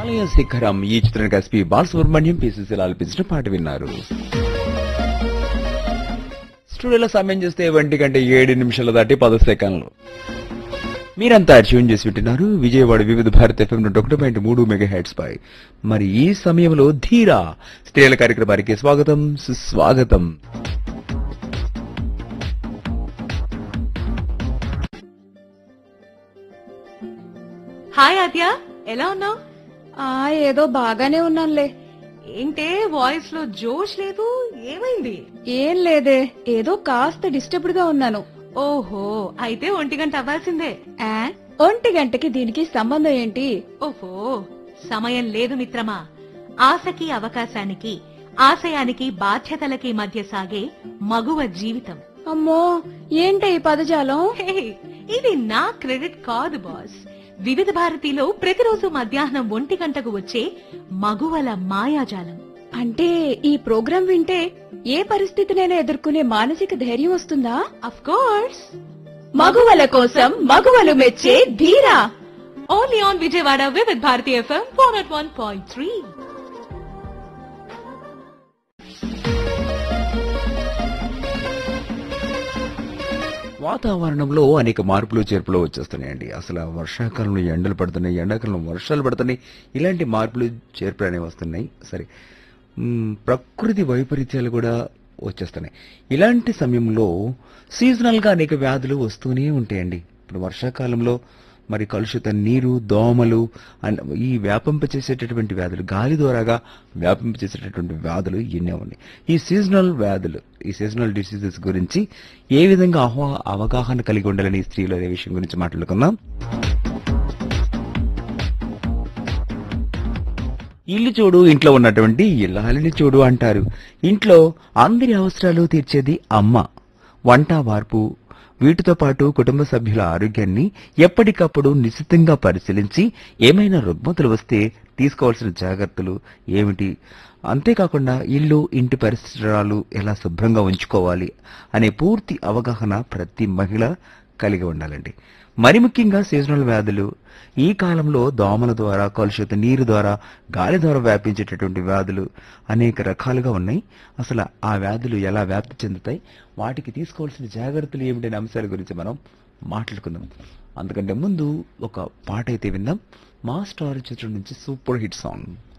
హిమాలయ శిఖరం ఈ చిత్రానికి ఎస్పి బాలసుబ్రహ్మణ్యం పిసిసి ఆలపించిన పాట విన్నారు స్టూడియోలో సమయం చూస్తే ఒంటి గంట ఏడు నిమిషాలు దాటి పది సెకండ్లు మీరంతా ట్యూన్ చేసి వింటున్నారు విజయవాడ వివిధ భారత ఎఫ్ఎం నూట ఒకటి పాయింట్ మూడు మెగా హెడ్స్ పై మరి ఈ సమయంలో ధీరా స్త్రీల కార్యక్రమానికి స్వాగతం సుస్వాగతం హాయ్ ఆద్య ఎలా ఉన్నావు ఆ ఏదో బాగానే ఉన్నానులే ఏంటే వాయిస్ లో జోష్ లేదు ఏమైంది ఏం లేదే ఏదో కాస్త డిస్టర్బ్డ్ గా ఉన్నాను ఓహో అయితే ఒంటి గంట అవ్వాల్సిందే ఆ, ఒంటి గంటకి దీనికి సంబంధం ఏంటి ఓహో సమయం లేదు మిత్రమా ఆశకి అవకాశానికి ఆశయానికి బాధ్యతలకి మధ్య సాగే మగువ జీవితం అమ్మో ఏంటి ఈ పదజాలం హే, ఇది నా క్రెడిట్ కాదు బాస్ వివిధ భారతిలో ప్రతిరోజు మధ్యాహ్నం ఒంటి గంటకు వచ్చే మగువల మాయాజాలం అంటే ఈ ప్రోగ్రాం వింటే ఏ పరిస్థితినైనా ఎదుర్కొనే మానసిక ధైర్యం వస్తుందా అఫ్ కోర్స్ మగువల కోసం మగువలు మెచ్చే ధీరా only on Vijayawada Vividh Bharati FM four at one point three వాతావరణంలో అనేక మార్పులు చేర్పులు వచ్చేస్తున్నాయండి అసలు వర్షాకాలంలో ఎండలు పడుతున్నాయి ఎండాకాలంలో వర్షాలు పడుతున్నాయి ఇలాంటి మార్పులు చేర్పులు అనేవి వస్తున్నాయి సరే మ్, ప్రకృతి వైపరీత్యాలు కూడా వచ్చేస్తున్నాయి ఇలాంటి సమయంలో సీజనల్ గా అనేక వ్యాధులు వస్తూనే ఉంటాయండి ఇప్పుడు వర్షాకాలంలో మరి కలుషిత నీరు దోమలు అండ్ ఈ వ్యాపింప చేసేటటువంటి వ్యాధులు గాలి ద్వారాగా వ్యాపింప చేసేటటువంటి వ్యాధులు ఎన్నో ఉన్నాయి ఈ సీజనల్ వ్యాధులు ఈ సీజనల్ డిసీజెస్ గురించి ఏ విధంగా ఆహ్వా అవగాహన కలిగి ఉండాలని స్త్రీలు అనే విషయం గురించి మాట్లాడుకుందాం ఇల్లు చూడు ఇంట్లో ఉన్నటువంటి ఇల్లాలిని చూడు అంటారు ఇంట్లో అందరి అవసరాలు తీర్చేది అమ్మ వంట వార్పు వీటితో పాటు కుటుంబ సభ్యుల ఆరోగ్యాన్ని ఎప్పటికప్పుడు నిశ్చితంగా పరిశీలించి ఏమైనా రుగ్మతలు వస్తే తీసుకోవాల్సిన జాగ్రత్తలు ఏమిటి అంతేకాకుండా ఇల్లు ఇంటి పరిసరాలు ఎలా శుభ్రంగా ఉంచుకోవాలి అనే పూర్తి అవగాహన ప్రతి మహిళ కలిగి ఉండాలండి మరి ముఖ్యంగా సీజనల్ వ్యాధులు ఈ కాలంలో దోమల ద్వారా కలుషిత నీరు ద్వారా గాలి ద్వారా వ్యాపించేటటువంటి వ్యాధులు అనేక రకాలుగా ఉన్నాయి అసలు ఆ వ్యాధులు ఎలా వ్యాప్తి చెందుతాయి వాటికి తీసుకోవాల్సిన జాగ్రత్తలు ఏమిటనే అంశాల గురించి మనం మాట్లాడుకుందాం అందుకంటే ముందు ఒక పాట అయితే విందాం మా స్టార్ చిత్రం నుంచి సూపర్ హిట్ సాంగ్